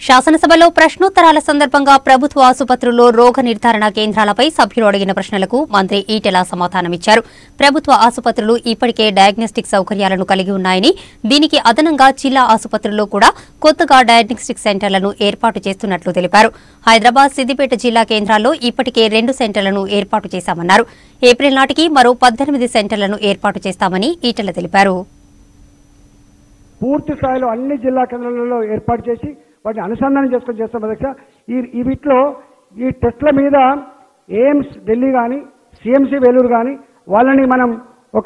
శాసనసభలో ప్రశ్నోత్తరాల సందర్భంగా ప్రభుత్వ ఆసుపత్రుల్లో రోగ నిర్ధారణ కేంద్రాలపై సభ్యులు అడిగిన ప్రశ్నలకు మంత్రి ఈటెల సమాధానమిచ్చారు ప్రభుత్వ ఆసుపత్రులు ఇప్పటికే డయాగ్నోస్టిక్ సౌకర్యాలను కలిగి ఉన్నాయని దీనికి అదనంగా జిల్లా ఆసుపత్రుల్లో కూడా కొత్తగా డయాగ్నోస్టిక్ సెంటర్లను ఏర్పాటు చేస్తున్నట్లు తెలిపారు హైదరాబాద్ సిద్దిపేట జిల్లా కేంద్రాల్లో ఇప్పటికే రెండు సెంటర్లను ఏర్పాటు చేశామన్నారు ఏప్రిల్ నాటికి మరో పద్దెనిమిది సెంటర్లను ఏర్పాటు చేస్తామని ఈటెల తెలిపారు పూర్తి స్థాయిలో అన్ని జిల్లా కేంద్రాలలో ఏర్పాటు చేసి వాటిని అనుసంధానం చేసుకొని చేస్తాం అధ్యక్ష ఈ ఈ వీటిలో ఈ టెస్ట్ల మీద ఎయిమ్స్ ఢిల్లీ కానీ సిఎంసి వేలూరు కానీ వాళ్ళని మనం ఒక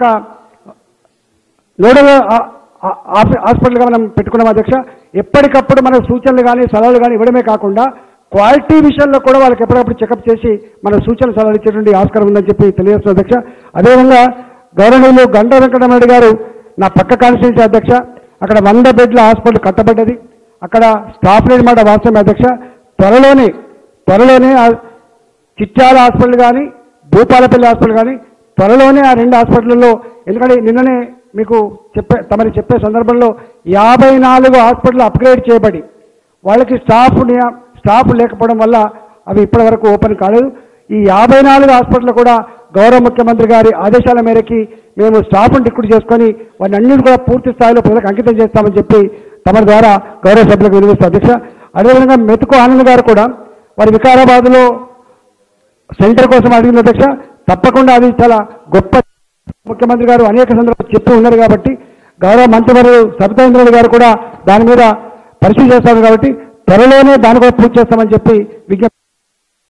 నోడల్ ఆ- ఆ- ఆఫీ- హాస్పిటల్గా మనం పెట్టుకున్నాం అధ్యక్ష ఎప్పటికప్పుడు మన సూచనలు కానీ సలహాలు కానీ ఇవ్వడమే కాకుండా క్వాలిటీ విషయంలో కూడా వాళ్ళకి ఎప్పటికప్పుడు చెకప్ చేసి మన సూచన సలహాలు ఇచ్చేటువంటి ఆస్కారం ఉందని చెప్పి తెలియజేస్తున్న అధ్యక్ష అదేవిధంగా గౌరవనీయులు గంట వెంకటరమణ గారు నా పక్క కాన్స్టిట్యూన్సీ అధ్యక్ష అక్కడ వంద బెడ్ల హాస్పిటల్ కట్టబడ్డది అక్కడ స్టాఫ్ లేని మాట వాస్తవమే అధ్యక్ష త్వరలోనే త్వరలోనే ఆ చిట్యాల హాస్పిటల్ కానీ భూపాలపల్లి హాస్పిటల్ కానీ త్వరలోనే ఆ రెండు హాస్పిటల్లో ఎందుకంటే నిన్ననే మీకు చెప్పే తమని చెప్పే సందర్భంలో యాభై నాలుగు హాస్పిటల్ అప్గ్రేడ్ చేయబడి వాళ్ళకి స్టాఫ్ నియ- స్టాఫ్ లేకపోవడం వల్ల అవి ఇప్పటి వరకు ఓపెన్ కాలేదు ఈ యాభై నాలుగు హాస్పిటల్ కూడా గౌరవ ముఖ్యమంత్రి గారి ఆదేశాల మేరకి మేము స్టాఫ్ను డిక్యూట్ చేసుకొని వాటిని అన్నింటి కూడా పూర్తి స్థాయిలో ప్రజలకు అంకితం చేస్తామని చెప్పి తమ ద్వారా గౌరవ సభ్యులకు వినిపిస్తారు అధ్యక్ష అదేవిధంగా మెతుకు ఆనంద్ గారు కూడా వారి వికారాబాద్లో సెంటర్ కోసం అడిగిన అధ్యక్ష తప్పకుండా అది చాలా గొప్ప ముఖ్యమంత్రి గారు అనేక సందర్భాలు చెప్పి ఉన్నారు కాబట్టి గౌరవ మంత్రివర్యులు సబితాంద్రుడు గారు కూడా దాని మీద పరిశీలి చేస్తారు కాబట్టి త్వరలోనే దాని కూడా పూర్తి చేస్తామని చెప్పి విజ్ఞప్తి